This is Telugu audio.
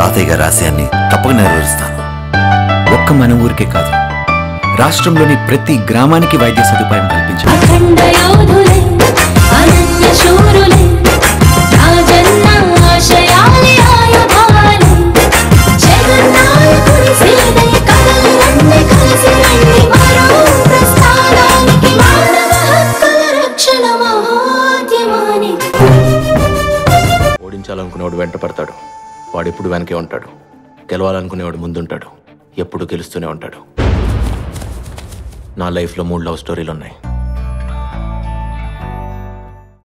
తాతయ్య గారి ఆశయాన్ని తప్పక నెరవేరుస్తాను ఒక్క మన ఊరికే కాదు రాష్ట్రంలోని ప్రతి గ్రామానికి వైద్య సదుపాయం కల్పించాలి అఖండ యోధులే అనన్య శూరులే రాజన్న ఆశయాలే ఆయుధాలే జగన్నాయకుడి సేనే కదలి రండి కలిసి రండి మరో ప్రస్థానానికి మానవ హక్కుల రక్షణ మహోద్యమానికి ఓడించాలనుకునేవాడు వెంట పడతాడు వాడు ఎప్పుడు వెనకే ఉంటాడు గెలవాలనుకునేవాడు ముందుంటాడు ఎప్పుడు గెలుస్తూనే ఉంటాడు నా లైఫ్లో మూడు లవ్ స్టోరీలు ఉన్నాయి